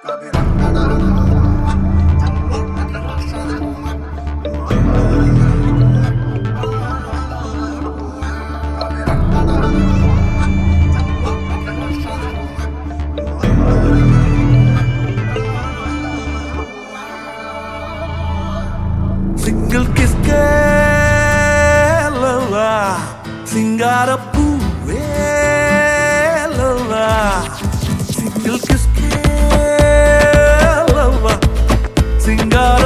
single கிஸ்கலவா சிங்கார பூவேலவா single கிஸ்கலவா சிங்கார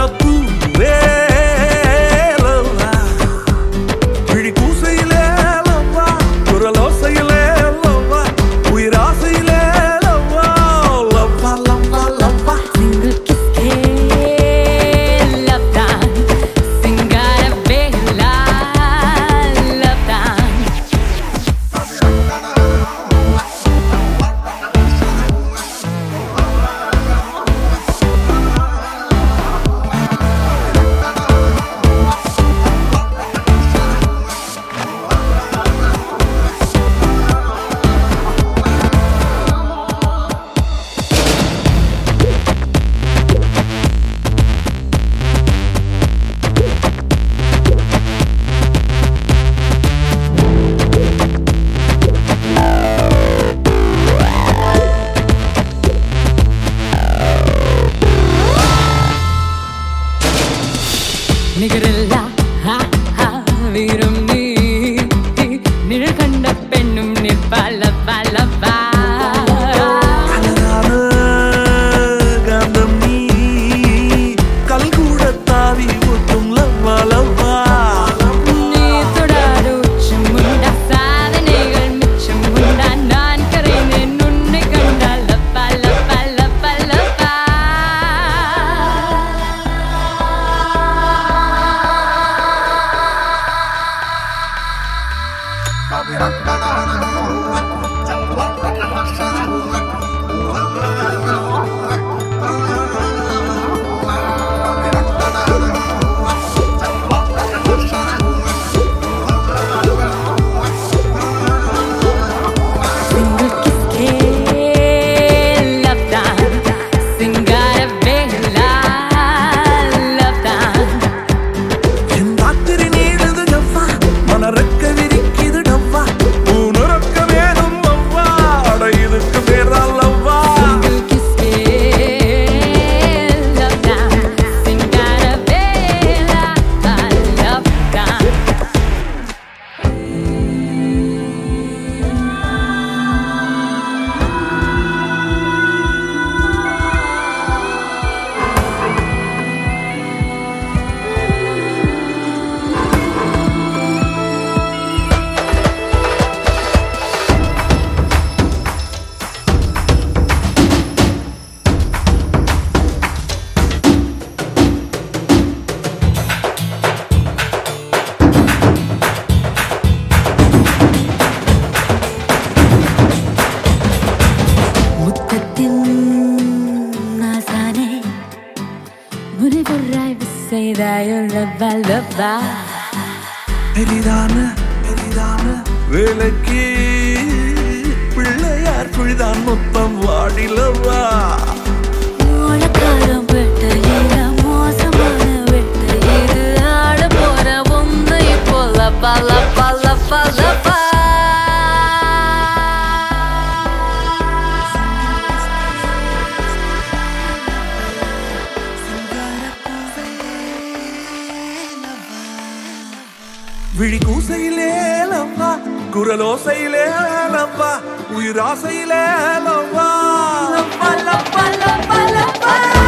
பூவேலவா விழி கூசையிலேலவா குரலோசையிலேலவா உயிராசையிலேலவா லவ்வா லவ்வா லவ்வா Single kiss che love time Singara bella love time நிகரில்ல ஹா, ஹா, வீரம் நீ நிழல் கண்ட பெண்ணும் நிற்பல பலவா அழகான காந்தம் நீ கல் கூட தாவி ஒட்டும் லவ்வா லவ்வா நீ தொடாத உச்சம் உண்டா சாதனைகள் மிச்சம் உண்டா நான் கரைந்தேன் உன்னை கண்டால் லப்பா லப்பா லப்பா லப்பா Single kiss che love time Singara bella love time என் ராத்திரி நீடுது ஜவ்வா மனரக்க விரிக்குது டவ்வா உனரக்க வேணும் அவ்வா அட இதுக்கு பேர்தான் லவ்வா Single kiss che love time Singara bella love time முத்தத்தின் நாசானே முனிவராய் செய்தாயோ லவ்வா லவ்வா பெரிதான பெரிதான வேலைக்கு பிள்ளையார் குழிதான் மொத்தம் வாடிலவா மூலக்காரம் வெட்டையில மோசமான வெட்டு இது ஆட போற உன்னை போல பல பல பல பா விழி கூசையிலே லவ்வா குரலோசையிலே லவ்வா உயிராசையிலே லவ்வா பல பல பல பல